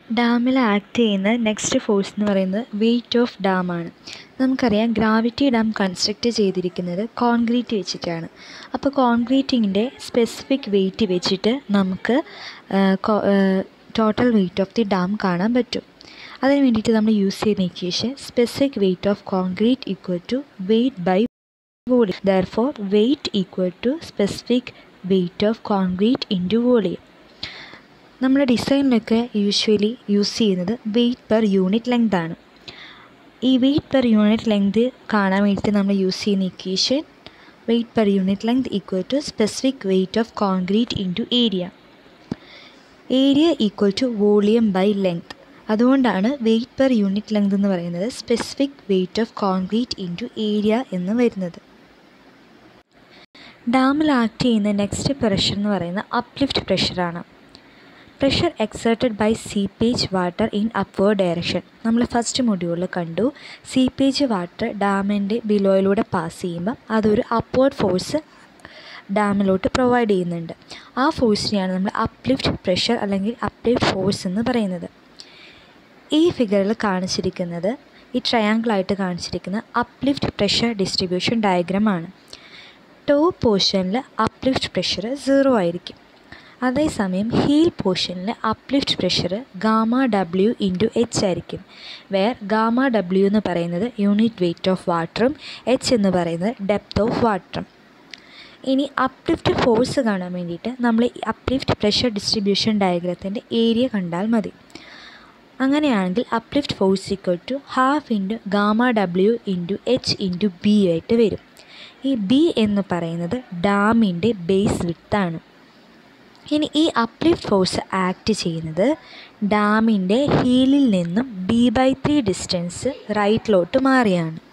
ഡാമിൽ ആക്ട് ചെയ്യുന്ന next force എന്ന് പറയുന്നത് വെയിറ്റ് ഓഫ് ഡാമാണ് നമുക്കറിയാം ഗ്രാവിറ്റി ഡാം കൺസ്ട്രക്റ്റ് ചെയ്തിരിക്കുന്നത് കോൺക്രീറ്റ് വെച്ചിട്ടാണ് അപ്പോൾ കോൺക്രീറ്റിങ്ങിൻ്റെ സ്പെസിഫിക് വെയിറ്റ് വെച്ചിട്ട് നമുക്ക് total weight of the dam കാണാൻ പറ്റും അതിന് വേണ്ടിയിട്ട് നമ്മൾ യൂസ് ചെയ്യുന്ന equation specific weight of concrete equal to weight by volume therefore weight equal to specific weight of concrete into volume നമ്മുടെ ഡിസൈനിലൊക്കെ യൂഷ്വലി യൂസ് ചെയ്യുന്നത് വെയിറ്റ് പെർ യൂണിറ്റ് ലെങ്ത് ആണ് ഈ വെയിറ്റ് പെർ യൂണിറ്റ് ലെങ്ത് കാണാൻ വേണ്ടിയിട്ട് നമ്മൾ use ചെയ്യുന്ന equation weight per unit length equal to specific weight of concrete into area area equal to volume by length അതുകൊണ്ടാണ് വെയിറ്റ് പെർ യൂണിറ്റ് ലെങ്ത് എന്ന് പറയുന്നത് specific weight of concrete into area എന്ന് വരുന്നത് ഡാമിൽ ആക്ട് ചെയ്യുന്ന next pressure എന്ന് പറയുന്നത് uplift പ്രഷറാണ് pressure exerted by seepage water in upward direction നമ്മൾ ഫസ്റ്റ് മൊഡ്യൂളിൽ കണ്ടു സീപ്പേജ് വാട്ടർ ഡാമിൻ്റെ ബിലോയിലൂടെ പാസ് ചെയ്യുമ്പം അതൊരു അപ്വേർഡ് ഫോഴ്സ് ഡാമിലോട്ട് പ്രൊവൈഡ് ചെയ്യുന്നുണ്ട് ആ ഫോഴ്സിനെയാണ് നമ്മൾ അപ്ലിഫ്റ്റ് പ്രഷർ അല്ലെങ്കിൽ അപ്ലിഫ്റ്റ് ഫോഴ്സ് എന്ന് പറയുന്നത് ഈ ഫിഗറിൽ കാണിച്ചിരിക്കുന്നത് ഈ ട്രയാങ്കിളായിട്ട് കാണിച്ചിരിക്കുന്ന അപ്ലിഫ്റ്റ് പ്രഷർ ഡിസ്ട്രിബ്യൂഷൻ ഡയഗ്രമാണ് ടോപ്പ് പോർഷനിൽ അപ്ലിഫ്റ്റ് പ്രഷർ സീറോ ആയിരിക്കും അതേസമയം ഹീൽ പോർഷനിൽ uplift pressure gamma W into H ആയിരിക്കും വേർ ഗാമ ഡബ്ല്യു എന്ന് പറയുന്നത് യൂണിറ്റ് വെയിറ്റ് ഓഫ് വാട്ടറും എച്ച് എന്ന് പറയുന്നത് ഡെപ്ത് ഓഫ് വാട്ടറും ഇനി അപ്ലിഫ്റ്റ് ഫോഴ്സ് കാണാൻ വേണ്ടിയിട്ട് നമ്മൾ ഈ അപ്ലിഫ്റ്റ് പ്രഷർ ഡിസ്ട്രിബ്യൂഷൻ ഡയഗ്രത്തിൻ്റെ ഏരിയ കണ്ടാൽ മതി അങ്ങനെയാണെങ്കിൽ uplift force equal to half into gamma W into H into B ആയിട്ട് വരും ഈ ബി എന്ന് പറയുന്നത് ഡാമിൻ്റെ ബേസ് വിത്താണ് ഇനി ഈ അപ്ലിഫ്റ്റ് ഫോഴ്സ് ആക്ട് ചെയ്യുന്നത് ഡാമിൻ്റെ ഹീലിൽ നിന്നും ബി ബൈ ത്രീ ഡിസ്റ്റൻസ് റൈറ്റിലോട്ട് മാറിയാണ്